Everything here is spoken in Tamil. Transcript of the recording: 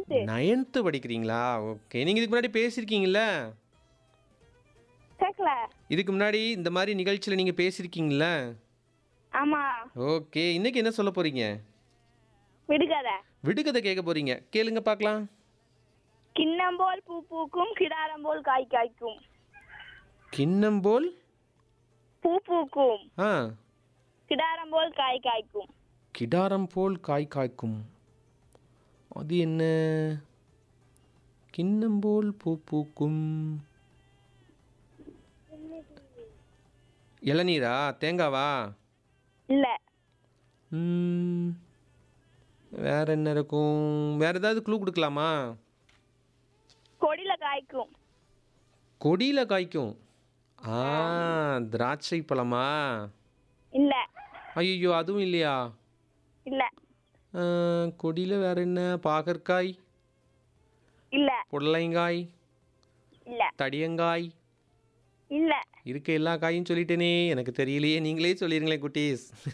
நைன்த்து நைன்த்து படிக்கிறீங்களா ஓகே நீங்கள் இதுக்கு முன்னாடி பேசியிருக்கீங்கள கேட்கல இதுக்கு முன்னாடி இந்த மாதிரி நிகழ்ச்சியில் நீங்கள் பேசியிருக்கீங்களா ஆமா ஓகே இன்னைக்கு என்ன சொல்ல போகிறீங்க விடுகத விடுகதை கேட்க போகிறீங்க கேளுங்க பார்க்கலாம் கிண்ணம் போல் பூ பூக்கும் கிடாரம் போல் காய் காய்க்கும் கிண்ணம் போல் பூ பூக்கும் ஆ கிடாரம் போல் காய் காய்க்கும் கிடாரம் போல் காய் காய்க்கும் அது என்ன கிண்ணம் போல் பூ பூக்கும் இளநீரா தேங்காவா இல்ல ம், வேற என்ன இருக்கும் வேற ஏதாவது க்ளூ கொடுக்கலாமா கொடியில காய்க்கும் கொடியில் காய்க்கும் ஆ திராட்சை பழமா இல்ல ஐயோ அதுவும் இல்லையா இல்ல கொடியில் வேற என்ன பாகற்காய் இல்ல புடலங்காய் இல்ல தடியங்காய் இல்ல இருக்க எல்லா காயும் சொல்லிட்டேனே எனக்கு தெரியலையே நீங்களே சொல்லிருங்களேன் குட்டீஸ்